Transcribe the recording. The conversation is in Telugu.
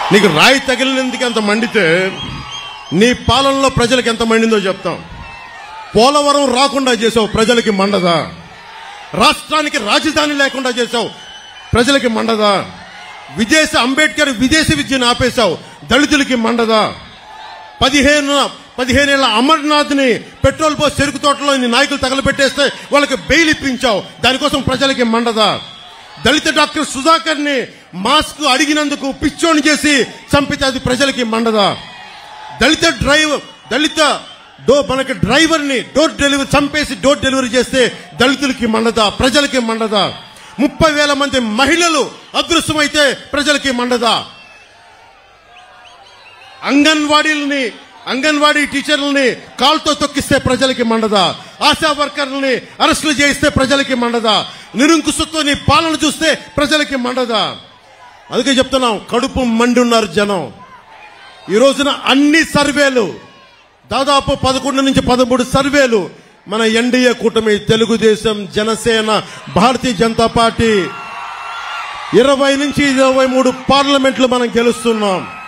నీకు రాయి తగిలినందుకు ఎంత మండితే నీ పాలనలో ప్రజలకు ఎంత మండిందో చెప్తాం పోలవరం రాకుండా చేసావు ప్రజలకి మండదా రాష్ట్రానికి రాజధాని లేకుండా చేసావు ప్రజలకి మండదా విదేశ అంబేద్కర్ విదేశీ విద్యను ఆపేశావు దళితులకి మండదా పదిహేను పదిహేనేళ్ల అమర్నాథ్ ని పెట్రోల్ పోసి చెరుకు తోటలో నీ నాయకులు తగలబెట్టేస్తే వాళ్ళకి బెయిల్ ఇప్పించావు దానికోసం ప్రజలకి మండదా దళిత డాక్టర్ సుధాకర్ ని మాస్క్ అడిగినందుకు పిచ్చోని చేసి చంపితే అది ప్రజలకి మండదా దళిత డ్రైవర్ దళిత డో మనకి డ్రైవర్ ని డోర్ డెలివరీ చంపేసి డోర్ డెలివరీ చేస్తే దళితులకి మండదా ప్రజలకి మండదా ముప్పై వేల మంది మహిళలు అదృశ్యమైతే ప్రజలకి మండదా అంగన్వాడీలని అంగన్వాడీ టీచర్లని కాల్తో తొక్కిస్తే ప్రజలకి మండదా ఆశా వర్కర్లని అరెస్టులు చేయిస్తే ప్రజలకి మండదా నిరుంకుశతో నీ పాలన చూస్తే ప్రజలకి మండదా అందుకే చెప్తున్నాం కడుపు మండి ఉన్నారు జనం ఈ రోజున అన్ని సర్వేలు దాదాపు పదకొండు నుంచి పదమూడు సర్వేలు మన ఎన్డీఏ కూటమి తెలుగుదేశం జనసేన భారతీయ జనతా పార్టీ ఇరవై నుంచి ఇరవై మూడు పార్లమెంట్లు మనం గెలుస్తున్నాం